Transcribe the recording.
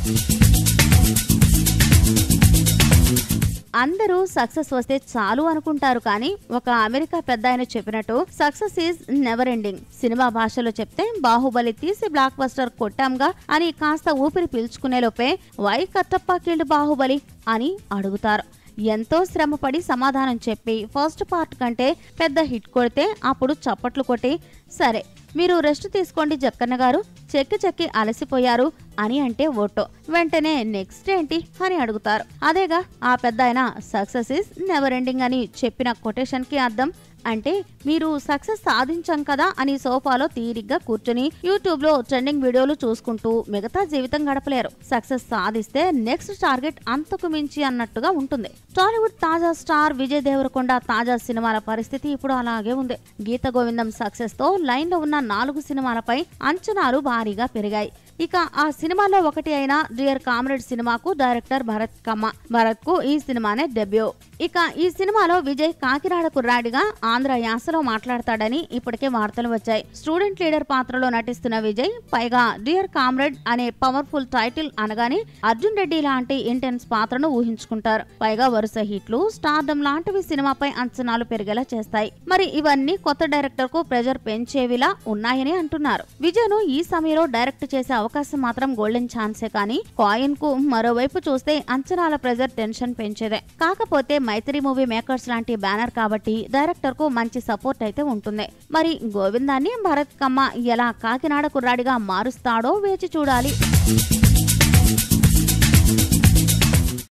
అందరూ సక్సెస్ వస్తే చాలు అనుకుంటారు కానీ ఒక అమెరికా పెద్ద ఆయన చెప్పినట్టు success is never ending cinema భాషలో చెప్తే బాహుబలి తీసి బ్లాక్ బస్టర్ కొట్టాంగా అని కాస్త ఊపిరి పీల్చుకునే లోపే వై కట్టప్ప కిల్డ్ బాహుబలి అని అడుగుతారు ఎంతో శ్రమపడి సమాధానం చెప్పి ఫస్ట్ పార్ట్ కంటే పెద్ద హిట్ కొడితే అప్పుడు చప్పట్లు కొట్టి సరే మీరు రెస్ట్ తీసుకోండి జక్కన్న గారు చెక్కి చెక్కి అలసిపోయారు అని అంటే ఓటో వెంటనే నెక్స్ట్ ఏంటి అని అడుగుతారు అదేగా ఆ పెద్ద ఆయన సక్సెస్ ఇస్ నెవర్ ఎండింగ్ అని చెప్పిన కొటేషన్ కి అర్థం అంటే మీరు సక్సెస్ సాధించాం కదా అని సోఫాలో తీరిగ్గా కూర్చుని యూట్యూబ్ లో ట్రెండింగ్ వీడియోలు చూసుకుంటూ మిగతా జీవితం గడపలేరు సక్సెస్ సాధిస్తే నెక్స్ట్ టార్గెట్ అంతకు మించి అన్నట్టుగా ఉంటుంది టాలీవుడ్ తాజా స్టార్ విజయ్ దేవరకొండ తాజా సినిమాల పరిస్థితి ఇప్పుడు అలాగే ఉంది గీత గోవిందం సక్సెస్ తో లైన్ లో ఉన్న నాలుగు సినిమాలపై అంచనాలు భారీగా పెరిగాయి ఇక ఆ సినిమాలో ఒకటి అయిన డియర్ కామ్రేడ్ సినిమాకు డైరెక్టర్ భరత్ కమ్మ భరత్ కు ఈ సినిమానే డెబ్యూ ఇక ఈ సినిమాలో విజయ్ కాకినాడ కుర్రాడిగా ఆంధ్ర యాసలో మాట్లాడతాడని ఇప్పటికే వార్తలు వచ్చాయి స్టూడెంట్ లీడర్ పాత్రలో నటిస్తున్న విజయ్ పైగా డియర్ కామ్రేడ్ అనే పవర్ఫుల్ టైటిల్ అనగానే అర్జున్ రెడ్డి లాంటి ఇంటెన్స్ పాత్రను ఊహించుకుంటారు పైగా వరుస హిట్లు స్టార్డమ్ లాంటివి సినిమాపై అంచనాలు పెరిగేలా చేస్తాయి మరి ఇవన్నీ కొత్త డైరెక్టర్ కు ప్రెజర్ పెంచేవిలా ఉన్నాయని అంటున్నారు విజయ్ ను ఈ సమయంలో డైరెక్ట్ చేసే అవకాశం మాత్రం గోల్డెన్ ఛాన్సే కానీ కాయిన్ కు మరోవైపు చూస్తే అంచనాల ప్రెజర్ టెన్షన్ పెంచేదే కాకపోతే మైత్రి మూవీ మేకర్స్ లాంటి బ్యానర్ కాబట్టి డైరెక్టర్ కు మంచి సపోర్ట్ అయితే ఉంటుంది మరి గోవిందాన్ని భరత్ కమ్మ ఎలా కాకినాడ కుర్రాడిగా మారుస్తాడో వేచి చూడాలి